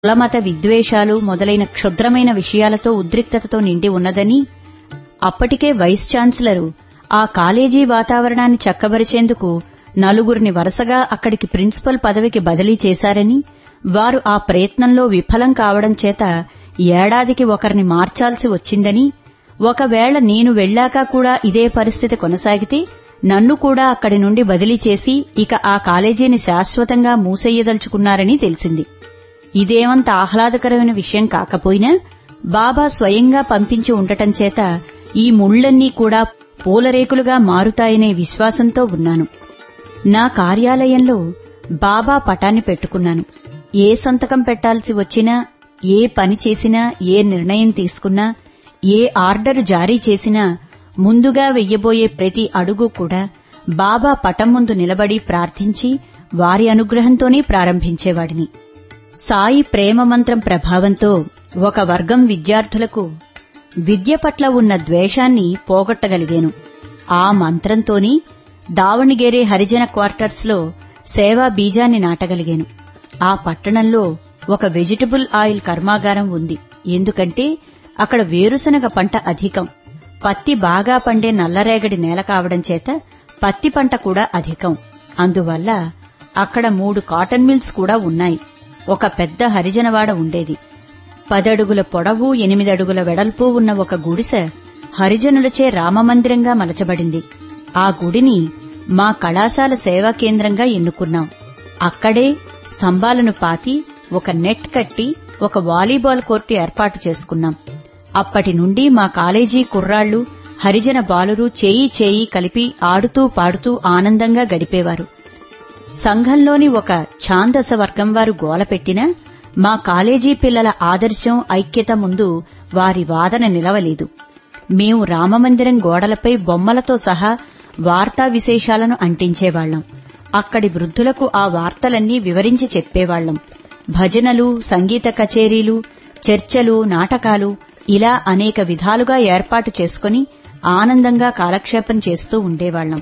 కులమత విద్వేషాలు మొదలైన క్షుద్రమైన విషయాలతో ఉద్రిక్తతతో నిండి ఉన్నదని అప్పటికే వైస్ ఛాన్సలరు ఆ కాలేజీ వాతావరణాన్ని చక్కబరిచేందుకు నలుగురిని వరుసగా అక్కడికి ప్రిన్సిపల్ పదవికి బదిలీ చేశారని వారు ఆ ప్రయత్నంలో విఫలం కావడం చేత ఏడాదికి ఒకరిని మార్చాల్సి వచ్చిందని ఒకవేళ నేను వెళ్ళాక కూడా ఇదే పరిస్థితి కొనసాగితే నన్ను కూడా అక్కడి నుండి బదిలీ చేసి ఇక ఆ కాలేజీని శాశ్వతంగా మూసెయ్యదలుచుకున్నారని తెలిసింది ఇదేమంత ఆహ్లాదకరమైన విషయం కాకపోయినా బాబా స్వయంగా పంపించి ఉండటం చేత ఈ ముళ్లన్నీ కూడా పూలరేకులుగా మారుతాయనే విశ్వాసంతో ఉన్నాను నా కార్యాలయంలో బాబా పటాన్ని పెట్టుకున్నాను ఏ సంతకం పెట్టాల్సి వచ్చినా ఏ పని చేసినా ఏ నిర్ణయం తీసుకున్నా ఏ ఆర్డర్ జారీ చేసినా ముందుగా వెయ్యబోయే ప్రతి అడుగు కూడా బాబా పటం ముందు నిలబడి ప్రార్థించి వారి అనుగ్రహంతోనే ప్రారంభించేవాడిని సాయి ప్రేమ మంత్రం ప్రభావంతో ఒక వర్గం విద్యార్థులకు విద్య పట్ల ఉన్న ద్వేషాన్ని పోగొట్టగలిగాను ఆ మంత్రంతోని దావణిగేరే హరిజన క్వార్టర్స్ లో సేవా బీజాన్ని నాటగలిగాను ఆ పట్టణంలో ఒక వెజిటబుల్ ఆయిల్ కర్మాగారం ఉంది ఎందుకంటే అక్కడ వేరుశనగ పంట అధికం పత్తి బాగా పండే నల్లరేగడి నేల కావడం చేత పత్తి పంట కూడా అధికం అందువల్ల అక్కడ మూడు కాటన్ మిల్స్ కూడా ఉన్నాయి ఒక పెద్ద హరిజనవాడ ఉండేది పదడుగుల పొడవు ఎనిమిదడుగుల వెడల్పు ఉన్న ఒక గుడిసె హరిజనులచే రామమందిరంగా మలచబడింది ఆ గుడిని మా కళాశాల సేవా కేంద్రంగా ఎన్నుకున్నాం అక్కడే స్తంభాలను పాతి ఒక నెట్ కట్టి ఒక వాలీబాల్ కోర్టు ఏర్పాటు చేసుకున్నాం అప్పటి నుండి మా కాలేజీ కుర్రాళ్లు హరిజన బాలురు చేయి చేయి కలిపి ఆడుతూ పాడుతూ ఆనందంగా గడిపేవారు సంఘంలోని ఒక ఛాందస వర్గం వారు గోలపెట్టినా మా కాలేజీ పిల్లల ఆదర్శం ఐక్యత ముందు వారి వాదన నిలవలేదు మేము రామమందిరం గోడలపై బొమ్మలతో సహా వార్తా విశేషాలను అంటించేవాళ్లం అక్కడి వృద్ధులకు ఆ వార్తలన్నీ వివరించి చెప్పేవాళ్లం భజనలు సంగీత కచేరీలు చర్చలు నాటకాలు ఇలా అనేక విధాలుగా ఏర్పాటు చేసుకుని ఆనందంగా కాలక్షేపం చేస్తూ ఉండేవాళ్లం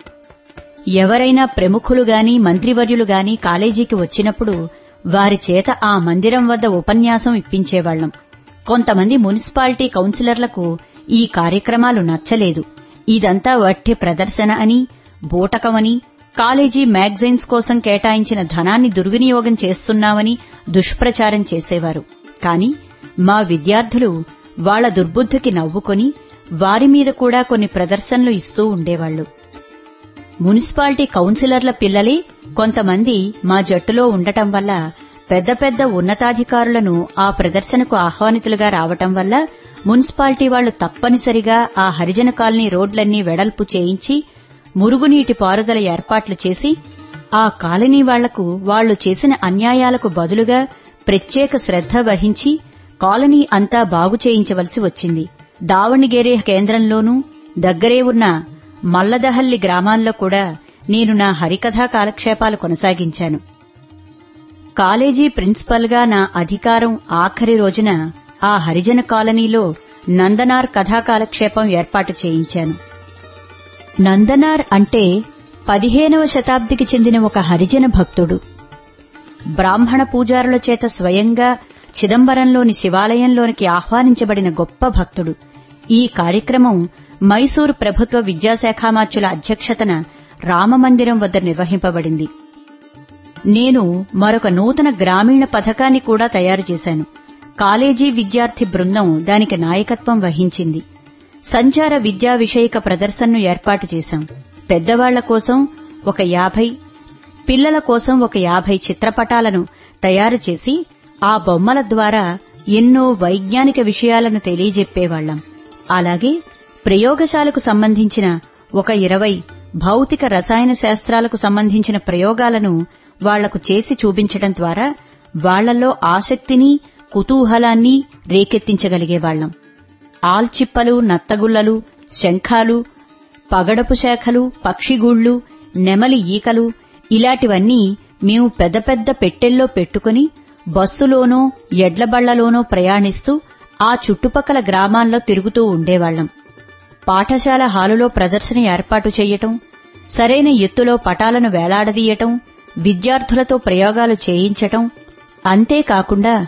ఎవరైనా ప్రముఖులు గాని మంత్రివర్యులు గాని కాలేజీకి వచ్చినప్పుడు వారి చేత ఆ మందిరం వద్ద ఉపన్యాసం ఇప్పించేవాళ్లం కొంతమంది మున్సిపాలిటీ కౌన్సిలర్లకు ఈ కార్యక్రమాలు నచ్చలేదు ఇదంతా వట్టి ప్రదర్శన అని బూటకమని కాలేజీ మ్యాగజైన్స్ కోసం కేటాయించిన ధనాన్ని దుర్వినియోగం చేస్తున్నామని దుష్ప్రచారం చేసేవారు కాని మా విద్యార్థులు వాళ్ల దుర్బుద్ధికి నవ్వుకొని వారి మీద కూడా కొన్ని ప్రదర్శనలు ఇస్తూ ఉండేవాళ్లు మున్సిపాలిటీ కౌన్సిలర్ల పిల్లలే కొంతమంది మా జట్టులో ఉండటం వల్ల పెద్ద పెద్ద ఉన్నతాధికారులను ఆ ప్రదర్శనకు ఆహ్వానితులుగా రావటం వల్ల మున్సిపాలిటీ వాళ్లు తప్పనిసరిగా ఆ హరిజన కాలనీ రోడ్లన్నీ వెడల్పు చేయించి మురుగునీటి పారుదల ఏర్పాట్లు చేసి ఆ కాలనీ వాళ్లకు వాళ్లు చేసిన అన్యాయాలకు బదులుగా ప్రత్యేక శ్రద్ధ వహించి కాలనీ అంతా బాగు చేయించవలసి వచ్చింది దావణిగేరే కేంద్రంలోనూ దగ్గరే ఉన్న మల్లదహల్లి గ్రామాల్లో కూడా నేను నా హరికథా కాలక్షేపాలు కొనసాగించాను కాలేజీ ప్రిన్సిపల్గా నా అధికారం ఆఖరి రోజున ఆ హరిజన కాలనీలో నందనార్ కథా కాలక్షేపం ఏర్పాటు చేయించాను నందనార్ అంటే పదిహేనవ శతాబ్దికి చెందిన ఒక హరిజన భక్తుడు బ్రాహ్మణ పూజారుల చేత స్వయంగా చిదంబరంలోని శివాలయంలోనికి ఆహ్వానించబడిన గొప్ప భక్తుడు ఈ కార్యక్రమం మైసూరు ప్రభుత్వ విద్యాశాఖామాత్యుల అధ్యక్షతన రామమందిరం వద్ద నిర్వహింపబడింది నేను మరొక నూతన గ్రామీణ పథకాన్ని కూడా తయారు చేశాను కాలేజీ విద్యార్థి బృందం దానికి నాయకత్వం వహించింది సంచార విద్యా విషయక ప్రదర్శనను ఏర్పాటు చేశాం పెద్దవాళ్ల కోసం ఒక యాభై పిల్లల కోసం ఒక యాభై చిత్రపటాలను తయారు చేసి ఆ బొమ్మల ద్వారా ఎన్నో వైజ్ఞానిక విషయాలను తెలియజెప్పేవాళ్లం అలాగే ప్రయోగశాలకు సంబంధించిన ఒక ఇరవై భౌతిక రసాయన శాస్త్రాలకు సంబంధించిన ప్రయోగాలను వాళ్లకు చేసి చూపించడం ద్వారా వాళ్లలో ఆసక్తిని కుతూహలాన్ని రేకెత్తించగలిగేవాళ్లం ఆల్చిప్పలు నత్తగుల్లలు శంఖాలు పగడపు శాఖలు పక్షిగూళ్లు నెమలి ఈకలు ఇలాంటివన్నీ మేము పెద్ద పెద్ద పెట్టెల్లో పెట్టుకుని బస్సులోనో ఎడ్లబళ్లలోనో ప్రయాణిస్తూ ఆ చుట్టుపక్కల గ్రామాల్లో తిరుగుతూ ఉండేవాళ్లం పాఠశాల హాలులో ప్రదర్శన ఏర్పాటు చెయ్యటం సరైన ఎత్తులో పటాలను వేలాడదీయటం విద్యార్థులతో ప్రయోగాలు చేయించటం అంతేకాకుండా